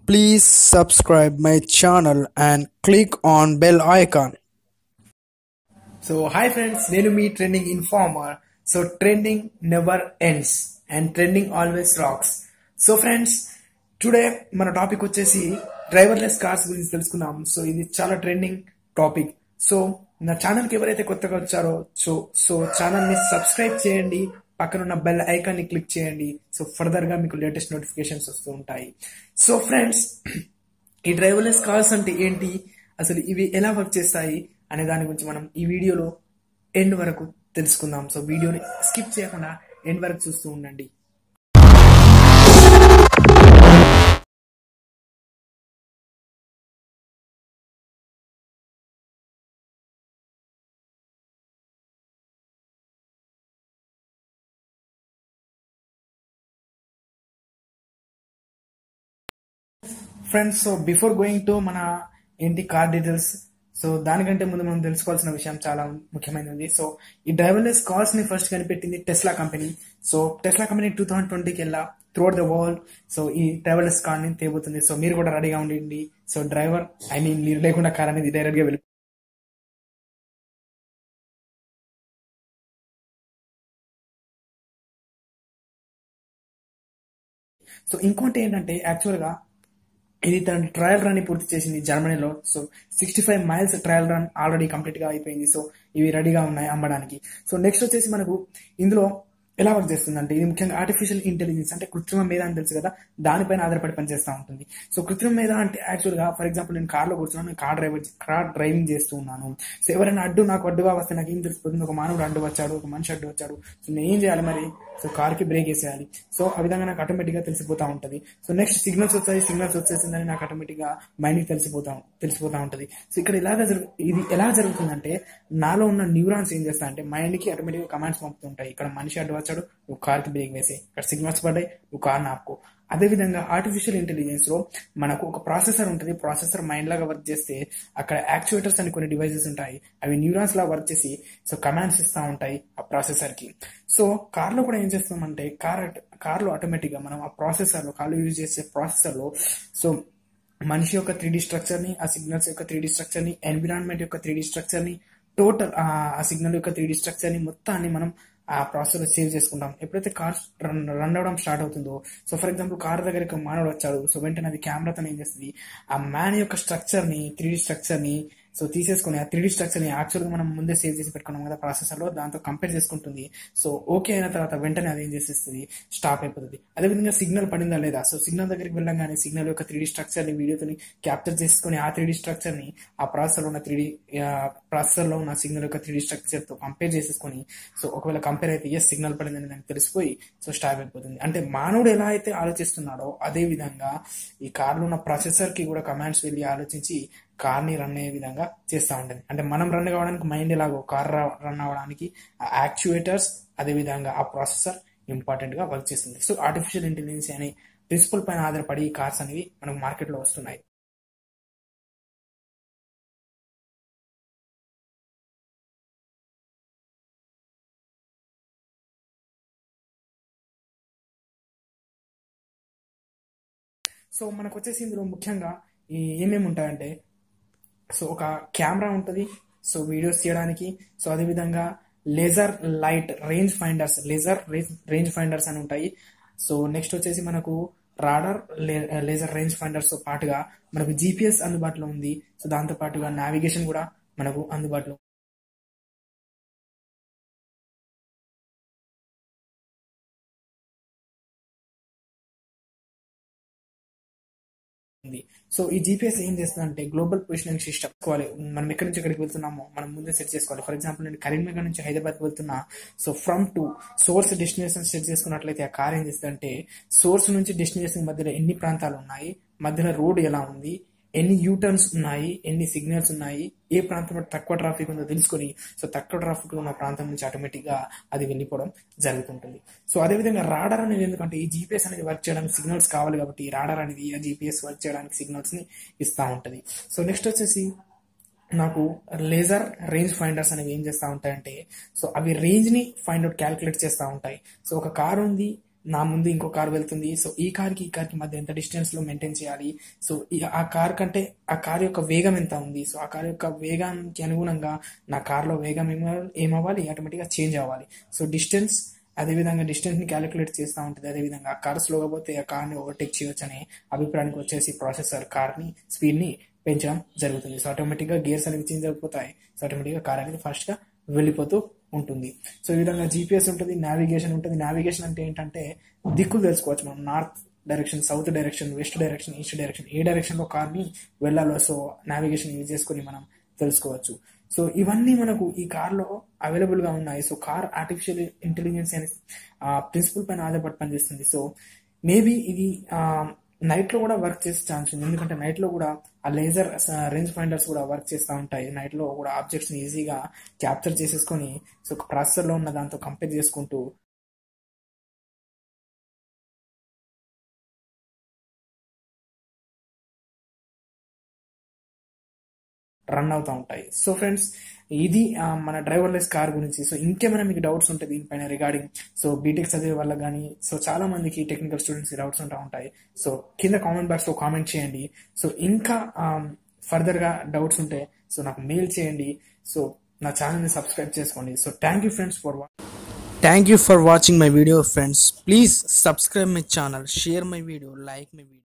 Please subscribe my channel and click on bell icon. So hi friends నేను మీ trending informer so trending never ends and trending always rocks so friends today మన topic వచ్చేసి driverless cars గురించి తెలుసుకుందాం so ఇది చాలా trending topic so నా ఛానల్కి ఎవరైతే కొత్తగా వచ్చారో సో సో ఛానల్ని సబ్స్క్రైబ్ చేయండి పక్కనున్న బెల్ ఐకాన్ని క్లిక్ చేయండి సో ఫర్దర్గా మీకు లేటెస్ట్ నోటిఫికేషన్స్ వస్తూ ఉంటాయి సో ఫ్రెండ్స్ ఈ డ్రైవర్లెస్ కార్స్ అంటే ఏంటి అసలు ఇవి ఎలా వర్క్ చేస్తాయి అనే దాని గురించి మనం ఈ వీడియోలో ఎండ్ వరకు తెలుసుకుందాం సో వీడియోని స్కిప్ చేయకుండా ఎండ్ వరకు చూస్తూ ఉండండి friends so before going to మన ఏంటి కార్ డీటెయిల్స్ సో దానికంటే ముందు మనం తెలుసుకోవాల్సిన విషయం చాలా ముఖ్యమైనది సో ఈ డ్రైవర్లెస్ కార్స్ ని ఫస్ట్ కనిపెట్టింది Tesla company so Tesla company two thousand ట్వంటీకి వెళ్ళా త్రూఅవుట్ ద వరల్డ్ సో ఈ డ్రైవర్లెస్ కార్ ని తేబోతుంది సో మీరు కూడా రెడీగా ఉండండి సో డ్రైవర్ ఐ మీన్ మీరు లేకుండా కార్ అనేది డైరెక్ట్ గా వెళ్ళి సో ఇంకోటి ఏంటంటే యాక్చువల్ గా ఇది తన ట్రయల్ రన్ ని పూర్తి చేసింది జర్మనీలో so sixty five miles trial run already complete గా అయిపోయింది సో ఇవి రెడీగా ఉన్నాయి అమ్మడానికి సో నెక్స్ట్ వచ్చేసి మనకు ఇందులో ఎలా వర్క్ చేస్తుంది అంటే ఇది ముఖ్యంగా ఆర్టిఫిషియల్ ఇంటెలిజెన్స్ అంటే కృత్రిమ మీద అని తెలుసు కదా దానిపైన ఆధారపడి పనిచేస్తూ ఉంటుంది సో కృత్రిమ మీద అంటే యాక్చువల్ గా ఫర్ ఎగ్జాంపుల్ నేను కార్ లో కూర్చున్నాను నేను కార్ డ్రైవర్ కార్ డ్రైవింగ్ చేస్తూ ఉన్నాను సో ఎవరైనా అడ్డు నాకు అడ్డుగా వస్తే నాకు ఏం తెలిసిపోతుంది ఒక మానవుడు అడ్డు వచ్చాడు ఒక మనిషి అడ్డు వచ్చాడు సో నేను ఏం చేయాలి మరి సో కార్ కి బ్రేక్ వేసేయాలి సో ఆ విధంగా నాకు ఆటోమేటిక్ గా తెలిసిపోతా ఉంటది సో నెక్స్ట్ సిగ్నల్స్ వచ్చాయి సిగ్నల్స్ వచ్చేసిందని నాకు ఆటోమేటిక్ గా మైండ్ కి తెలిసిపోతా తెలిసిపోతా ఉంటది సో ఇక్కడ ఇలాగ జరుగు ఇది ఎలా జరుగుతుందంటే నాలో ఉన్న న్యూరాన్స్ ఏం చేస్తా అంటే మైండ్ కి ఆటోమేటిక్ గా కమాండ్స్ పంపుతుంటాయి ఇక్కడ మనిషి అడ్డు వచ్చాడు నువ్వు కార్ కి బ్రేక్ వేసే ఇక్కడ సిగ్నల్స్ పడ్డాయి నువ్వు కార్ ఆపుకో అదే విధంగా ఆర్టిఫిషియల్ ఇంటెలిజెన్స్ లో మనకు ఒక ప్రాసెసర్ ఉంటుంది ప్రాసెసర్ మైండ్ లాగా వర్క్ చేస్తే అక్కడ యాక్చుయేటర్స్ అని కొన్ని డివైసెస్ ఉంటాయి అవి న్యూరాన్స్ లా వర్క్ చేసి సో కమాండ్స్ ఇస్తా ఉంటాయి ఆ ప్రాసెసర్ కి సో కార్ లో కూడా ఏం చేస్తామంటే కార్ కార్ లో ఆటోమేటిక్ గా మనం ఆ ప్రాసెసర్ లో కార్లో యూజ్ చేసే ప్రాసెసర్ లో సో మనిషి యొక్క త్రీ స్ట్రక్చర్ ని ఆ సిగ్నల్స్ యొక్క త్రీ స్ట్రక్చర్ ని ఎన్విరాన్మెంట్ యొక్క త్రీ స్ట్రక్చర్ ని టోటల్ ఆ సిగ్నల్ యొక్క త్రీ స్ట్రక్చర్ ని మొత్తాన్ని మనం ఆ ప్రాసెస్ లో సేవ్ చేసుకుంటాం ఎప్పుడైతే కార్ రన్ రన్ అవడం స్టార్ట్ అవుతుందో సో ఫర్ ఎగ్జాంపుల్ కార్ దగ్గరికి మానవుడు వచ్చాడు సో వెంటనే అది కెమెరాతో ఏం చేస్తుంది ఆ మ్యాన్ యొక్క స్ట్రక్చర్ ని త్రీ స్ట్రక్చర్ ని సో తీసేసుకుని ఆ త్రీ స్ట్రక్చర్ ని యాక్చువల్ గా మనం ముందే సేవ్ చేసి పెట్టుకున్నాం కదా ప్రాసెసర్ లో దాంతో కంపేర్ చేసుకుంటుంది సో ఓకే అయిన తర్వాత వెంటనే అది ఏం చేసేస్తుంది స్టాప్ అయిపోతుంది అదేవిధంగా సిగ్నల్ పడిందా లేదా సో సిగ్నల్ దగ్గరికి వెళ్ళంగానే సిగ్నల్ యొక్క త్రీ స్ట్రక్చర్ ని వీడియోతో క్యాప్చర్ చేసుకుని ఆ త్రీ స్ట్రక్చర్ ని ఆ ప్రాసెసర్ లో ఉన్న త్రీ ప్రాసెసర్ లో ఉన్న సిగ్నల్ యొక్క త్రీ స్ట్రక్చర్ తో కంపేర్ చేసేసుకొని సో ఒకవేళ కంపేర్ అయితే ఎస్ సిగ్నల్ పడిందని దానికి తెలిసిపోయి సో స్టాప్ అయిపోతుంది అంటే మానవుడు ఎలా అయితే ఆలోచిస్తున్నాడో అదే విధంగా ఈ కార్లో ఉన్న ప్రాసెసర్ కి కూడా కమాండ్స్ వెళ్ళి ఆలోచించి కార్ ని రన్ అయ్యే విధంగా చేస్తూ ఉంటుంది అంటే మనం రన్ కావడానికి మైండ్ ఎలాగో కార్ రన్ అవ్వడానికి ఆ యాక్చుయేటర్స్ అదే విధంగా ఆ ప్రాసెసర్ ఇంపార్టెంట్ గా వర్క్ చేస్తుంది సో ఆర్టిఫిషియల్ ఇంటెలిజెన్స్ అనే ప్రిన్సిపల్ పైన ఆధారపడి ఈ కార్స్ అనేవి మనకు మార్కెట్ లో వస్తున్నాయి సో మనకు వచ్చేసి ఇందులో ముఖ్యంగా ఈ ఏమేమి ఉంటాయంటే సో ఒక కెమెరా ఉంటుంది సో వీడియోస్ తీయడానికి సో అదేవిధంగా laser light range finders laser range finders అని ఉంటాయి సో నెక్స్ట్ వచ్చేసి మనకు రాడర్ లేజర్ రేంజ్ ఫైండర్స్ తో పాటుగా మనకు జీపీఎస్ అందుబాటులో ఉంది సో దాంతో పాటుగా నావిగేషన్ కూడా మనకు అందుబాటులో ఉంది సో ఈ జీపీఎస్ ఏం చేస్తుందంటే గ్లోబల్ పొజిషనింగ్ సిస్టమ్ కోవాలి మనం ఎక్కడి నుంచి ఎక్కడికి వెళ్తున్నామో మనం ముందే సెట్ చేసుకోవాలి ఫర్ ఎగ్జాంపుల్ నేను కరీంనగర్ నుంచి హైదరాబాద్ వెళ్తున్నా so from to source destination set చేసుకున్నట్లయితే ఆ కార్ ఏం చేస్తుందంటే సోర్స్ నుంచి డెస్టినేషన్ మధ్యలో ఎన్ని ప్రాంతాలు ఉన్నాయి మధ్యలో రోడ్ ఎలా ఉంది ఎన్ని యూటర్న్స్ ఉన్నాయి ఎన్ని సిగ్నల్స్ ఉన్నాయి ఏ ప్రాంతంలో తక్కువ ట్రాఫిక్ ఉందో తెలుసుకొని సో తక్కువ ట్రాఫిక్ ఉన్న ప్రాంతం నుంచి ఆటోమేటిక్ గా అది వెళ్ళిపోవడం జరుగుతుంటుంది సో అదేవిధంగా రాడర్ అనేది ఎందుకంటే ఈ జీపీఎస్ అనేది వర్క్ చేయడానికి సిగ్నల్స్ కావాలి కాబట్టి ఈ రాడర్ అనేది ఆ జీపీఎస్ వర్క్ చేయడానికి సిగ్నల్స్ ని ఇస్తా ఉంటది సో నెక్స్ట్ వచ్చేసి నాకు లేజర్ రేంజ్ ఫైండర్స్ అనేవి ఏం చేస్తా ఉంటాయంటే సో అవి రేంజ్ ని ఫైండ్ అవుట్ క్యాలిక్యులేట్ చేస్తూ ఉంటాయి సో ఒక కార్ ఉంది నా ముందు ఇంకో కార్ వెళ్తుంది సో ఈ కార్కి ఈ కార్కి మధ్య ఎంత డిస్టెన్స్ లో మెయింటైన్ చేయాలి సో ఈ- ఆ కార్ కంటే ఆ కార్ యొక్క వేగం ఎంత ఉంది సో ఆ కార్ యొక్క వేగానికి అనుగుణంగా నా కార్లో వేగం ఏమ- ఏమవ్వాలి ఆటోమేటిక్గా చేంజ్ అవ్వాలి సో డిస్టెన్స్ అదేవిధంగా డిస్టెన్స్ ని క్యాలిక్యులేట్ చేస్తూ ఉంటుంది అదేవిధంగా ఆ కార్ స్లోగా పోతే ఆ కార్ని ఓవర్టేక్ చేయొచ్చు అనే అభిప్రాయానికి వచ్చేసి ప్రాసెసర్ కార్ని స్పీడ్ని పెంచడం జరుగుతుంది సో ఆటోమేటిక్గా గేర్స్ అనేవి చేంజ్ అయిపోతాయి సో ఆటోమేటిక్గా కార్ అనేది ఫాస్ట్గా వెళ్ళిపోతూ ఉంటుంది సో ఈ విధంగా జీపీఎస్ ఉంటుంది నావిగేషన్ ఉంటుంది నావిగేషన్ అంటే ఏంటంటే దిక్కులు తెలుసుకోవచ్చు మనం north direction south direction west direction east direction ఏ డైరెక్షన్ లో కార్ ని వెళ్ళాలో సో నావిగేషన్ యూజ్ చేసుకుని మనం తెలుసుకోవచ్చు సో ఇవన్నీ మనకు ఈ కార్ లో అవైలబుల్ గా ఉన్నాయి సో కార్ ఆర్టిఫిషియల్ ఇంటెలిజెన్స్ అనే ప్రిన్సిపల్ పైన ఆధారపడి పనిచేస్తుంది సో మేబీ ఇది నైట్ లో కూడా వర్క్ చేసే ఛాన్స్ ఉంది ఎందుకంటే నైట్ లో కూడా ఆ లేజర్ రేంజ్ ఫైండర్స్ కూడా వర్క్ చేస్తూ ఉంటాయి నైట్ లో కూడా ఆబ్జెక్ట్స్ ని ఈజీగా క్యాప్చర్ చేసేసుకొని సో ప్రాసెసర్ లో ఉన్న దాంతో కంపేర్ చేసుకుంటూ రన్ అవుతూ ఉంటాయి సో ఫ్రెండ్స్ ఇది ఆ, మన డ్రైవర్లెస్ కార్ గురించి సో ఇంకేమైనా మీకు డౌట్స్ ఉంటాయి దీనిపైన రిగార్డింగ్ సో బీటెక్ చదివే వాళ్ళకి కానీ సో చాలా మందికి టెక్నికల్ స్టూడెంట్స్ డౌట్స్ ఉంటా ఉంటాయి సో కింద కామెంట్ బాక్స్ లో కామెంట్ చేయండి సో ఇంకా ఫర్దర్ గా డౌట్స్ ఉంటే సో నాకు మెయిల్ చేయండి సో నా ఛానల్ ని సబ్స్క్రైబ్ చేసుకోండి so thank you friends for Thank you for watching my video friends. Please subscribe my channel, share my video, like my video.